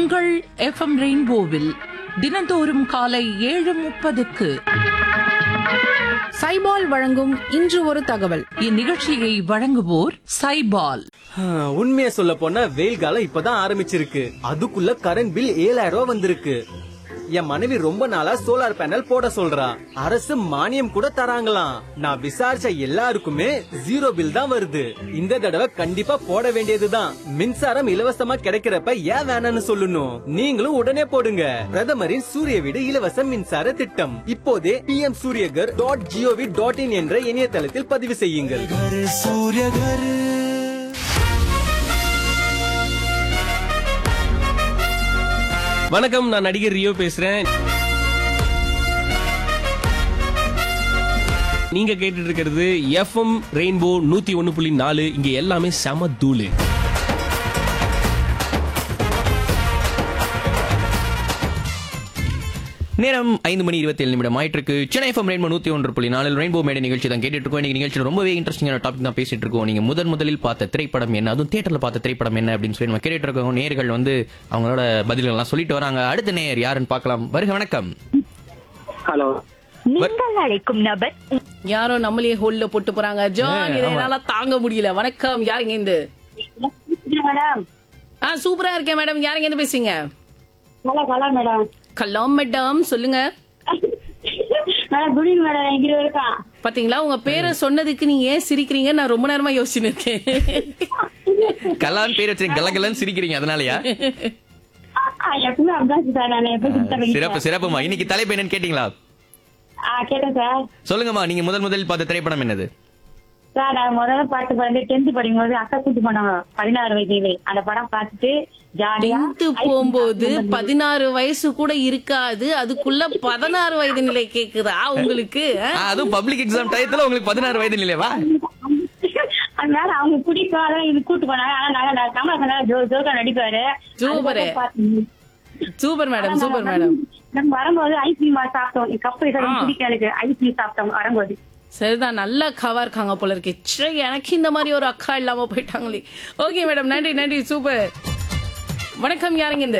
உங்கள் எஃப்எம் ரெயின்போவில் தினந்தோறும் காலை ஏழு முப்பதுக்கு சைபால் வழங்கும் இன்று ஒரு தகவல் இந்நிகழ்ச்சியை வழங்குவோர் சைபால் உண்மையை சொல்ல போனா வெயில் காலம் இப்பதான் ஆரம்பிச்சிருக்கு அதுக்குள்ள கரண்ட் பில் ஏழாயிரம் ரூபாய் வந்திருக்கு என் மனைவி ரொம்ப நாளா சோலார் பேனல் போட சொல்றா அரசு மானியம் கூட தராங்களாம் நான் விசாரிச்ச எல்லாருக்குமே ஜீரோ பில் தான் வருது இந்த தடவை கண்டிப்பா போட வேண்டியதுதான் மின்சாரம் இலவசமா கிடைக்கிறப்ப ஏன் வேணாம்னு சொல்லணும் நீங்களும் உடனே போடுங்க பிரதமரின் சூரிய வீடு இலவச மின்சார திட்டம் இப்போதே P M Suryaghar dot gov dot in என்ற இணையதளத்தில் பதிவு செய்யுங்கள் வணக்கம் நான் நடிகர் ரியோ பேசுறேன் நீங்க கேட்டுட்டு இருக்கிறது எஃப்எம் ரெயின்போ நூத்தி ஒன்னு புள்ளி நாலு இங்க எல்லாமே செம தூளு நேரம் ஐந்து மணி இருபத்தி ஏழு நிமிடம் ஆயிட்டு சென்னை எஃப்எம் ரெயின்போ நூத்தி ஒன்று புள்ளி நாலில் ரெயின்போ மேடை நிகழ்ச்சி தான் கேட்டுட்டு இருக்கோம் இன்னைக்கு நிகழ்ச்சியில் ரொம்பவே இன்ட்ரெஸ்டிங்கான டாபிக் தான் பேசிட்டு இருக்கோம் நீங்க முதன் முதலில் பார்த்த திரைப்படம் என்ன அதுவும் தியேட்டர்ல பார்த்த திரைப்படம் என்ன அப்படின்னு சொல்லி நம்ம கேட்டுட்டு இருக்கோம் நேர்கள் வந்து அவங்களோட பதில்கள் எல்லாம் சொல்லிட்டு வராங்க அடுத்த நேர் யாருன்னு பார்க்கலாம் வருக வணக்கம் ஹலோ நீங்கள் அழைக்கும் நபர் யாரோ நம்மளே ஹோல்ல போட்டு போறாங்க ஜான் இதை என்னால தாங்க முடியல வணக்கம் யாருங்க இந்த மேடம் ஆ சூப்பரா இருக்கேன் மேடம் யாருங்க இருந்து பேசுறீங்க நல்லா கலா மேடம் கலாம் மேடம் சொல்லுங்க மேடம் குட் ஈவினிங் மேடம் எங்க இருக்கா பாத்தீங்களா உங்க பேரை சொன்னதுக்கு நீங்க ஏன் சிரிக்கிறீங்க நான் ரொம்ப நேரமா யோசிச்சுன்னு இருக்கேன் கலான் பேர் வச்சு கலகலன்னு சிரிக்கிறீங்க அதனாலயா எப்பவுமே அப்படிதான் சார் நான் எப்ப சிறப்பு சிறப்புமா இன்னைக்கு தலைப்பு என்னன்னு கேட்டீங்களா ஆ கேட்டேன் சார் சொல்லுங்கம்மா நீங்க முதல் முதலில் பார்த்த திரைப்படம் என்னது சார் நான் முதல்ல பாட்டு வந்து டென்த் படிக்கும்போது அக்கா கூட்டு போனாங்க பதினாறு வயசுல அந்த படம் பார்த்துட்டு ஜாலியா டென்த்து போகும்போது பதினாறு வயசு கூட இருக்காது அதுக்குள்ள பதினாறு வயது நிலை கேக்குதா உங்களுக்கு ஆ? ஆ, அதுவும் பப்ளிக் எக்ஸாம் டயத்துல உங்களுக்கு பதினாறு வயது இல்லையவா அதனால அவங்க பிடிக்கும் அதான் இது கூட்டு போனாங்க ஆனா நாங்க நான் கமலஹாசன் ஜோ ஜோக்கா நடிப்பாரு super. Super madam super madam நம்ம வரும்போது ஐஸ்கிரீம் சாப்பிட்டோம் கப்பு ஆ. பிடிக்காது ஐஸ்கிரீம் சாப்பிட்டோம் வரும்போது சரிதான் நல்ல அக்காவா இருக்காங்க போல இருக்கு ச்சே, எனக்கு இந்த மாதிரி ஒரு அக்கா இல்லாம போயிட்டாங்களே ஓகே மேடம் நன்றி நன்றி சூப்பர் வணக்கம் யாருங்க இந்த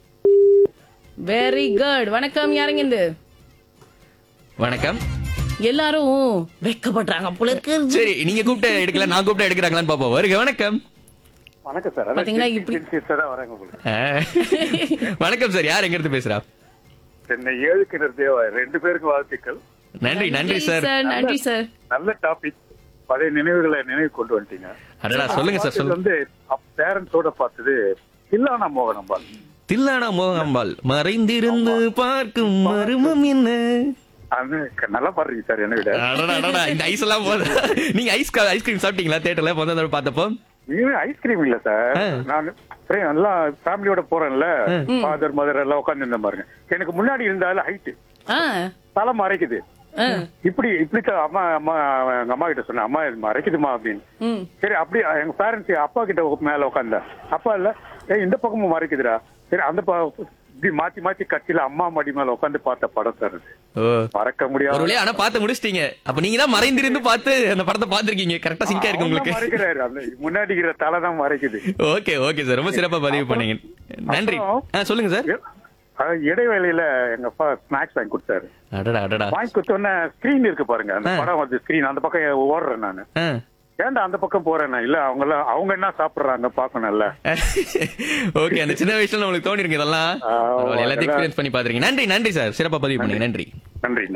வெரி குட் வணக்கம் யாருங்க இந்த வணக்கம் எல்லாரும் வெக்கப்படுறாங்க போல இருக்கு சரி நீங்க கூப்பிட்டு எடுக்கல நான் கூப்பிட்டு எடுக்கிறாங்களான்னு பாப்போம் வருக வணக்கம் வணக்கம் சார் பாத்தீங்களா இப்படி சார் வரேங்க உங்களுக்கு ஆ. வணக்கம் சார் யார் எங்க இருந்து பேசுறா சென்னை ஏழு கிணறு தேவா ரெண்டு பேருக்கு வாழ்த்துக்கள் நன்றி நன்றி சார் நன்றி சார் நல்ல டாபிக் பழைய நினைவுகளை நினைவு கொண்டு வந்துட்டீங்க அடடா சொல்லுங்க சார் பார்த்தது சொல்லுங்க வந்து பேரண்ட்ஸோட பார்த்தது தில்லானா மோகனம்பால் தில்லானா மோகம்பால் மறைந்திருந்து பார்க்கும் மர்மம் என்ன அது க- நல்லா பாடுறீங்க சார் என்ன விட அடடா, அடடா, இந்த ஐஸ் எல்லாம் போது நீங்க ஐஸ் ஐஸ்கிரீம் சாப்பிட்டீங்களா தேட்டர்ல முதல் தடவை பார்த்தப்போ நீங்க ஐஸ்கிரீம் இல்ல சார் ஆ. நான் சரி, நல்லா ஃபேமிலியோட போறேன்ல ஃபாதர் மதர் எல்லாம் உட்கார்ந்து இருந்த பாருங்க எனக்கு முன்னாடி இருந்தாலும் ஹைட் ஆ தலை மறைக்குது ஆ, இப்படி இப்படி தான் அம்மா அம்மா எங்க அம்மா கிட்ட சொன்னேன் அம்மா இது மறைக்குதுமா அப்படின்னு ம் சரி அப்படி எங்க பேரண்ட்ஸ் அப்பா கிட்ட உ- மேல உட்காந்த அப்பா இல்ல ஏய் இந்த பக்கமும் மறைக்குதுடா சரி அந்த ப- இப்படி மாத்தி மாத்தி கட்சியில அம்மா மடி மேல உட்காந்து பார்த்த படம் சார் அது. ஓ மறக்க ஒரு முடியாது வழியா ஆனா பார்த்து முடிச்சிட்டீங்க அப்ப நீங்க தான் மறைந்திருந்து பார்த்து அந்த படத்தை பார்த்திருக்கீங்க கரெக்டா சிங்கா இருக்கு உங்களுக்கு மறைக்கிறாரு அந்த முன்னாடி இருக்கிற தலை தான் மறைக்குது ஓகே ஓகே சார் ரொம்ப சிறப்பா பதிவு பண்ணீங்க நன்றி ஆ, சொல்லுங்க சார் அஹ் இடைவேளையில எங்க அப்பா ஸ்நாக்ஸ் வாங்கி கொடுத்தாரு அடடா அடடா வாங்கி கொடுத்தோன்னே ஸ்கிரீன் இருக்கு பாருங்க அந்த படம் வந்து ஸ்கிரீன் அந்த பக்கம் ஓடுறேன் நானு ஆ. ஏன்டா அந்த பக்கம் போறேன் இல்ல அவங்க எல்லாம் அவங்க என்ன சாப்பிடுறாங்க பாக்கணும்ல ஓகே அந்த சின்ன வயசுல உங்களுக்கு தோணி இருக்கு இதெல்லாம் ஆ, பரவாயில்ல, எல்லாத்தையும் அதெல்லாம் எக்ஸ்பீரியன்ஸ் பண்ணி பாத்துறீங்க நன்றி நன்றி சார் சிறப்பா பதிவு பண்ணீங்க நன்றி நன்றிண்ணா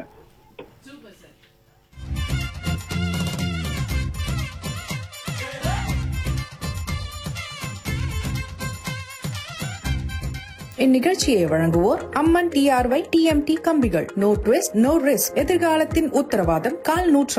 இந்நிகழ்ச்சியை வழங்குவோர் அம்மன் டிஆர்ஒய் டிஎம்டி கம்பிகள் நோ ட்விஸ்ட் நோ ரிஸ்க் எதிர்காலத்தின் உத்தரவாதம் கால் நூற்று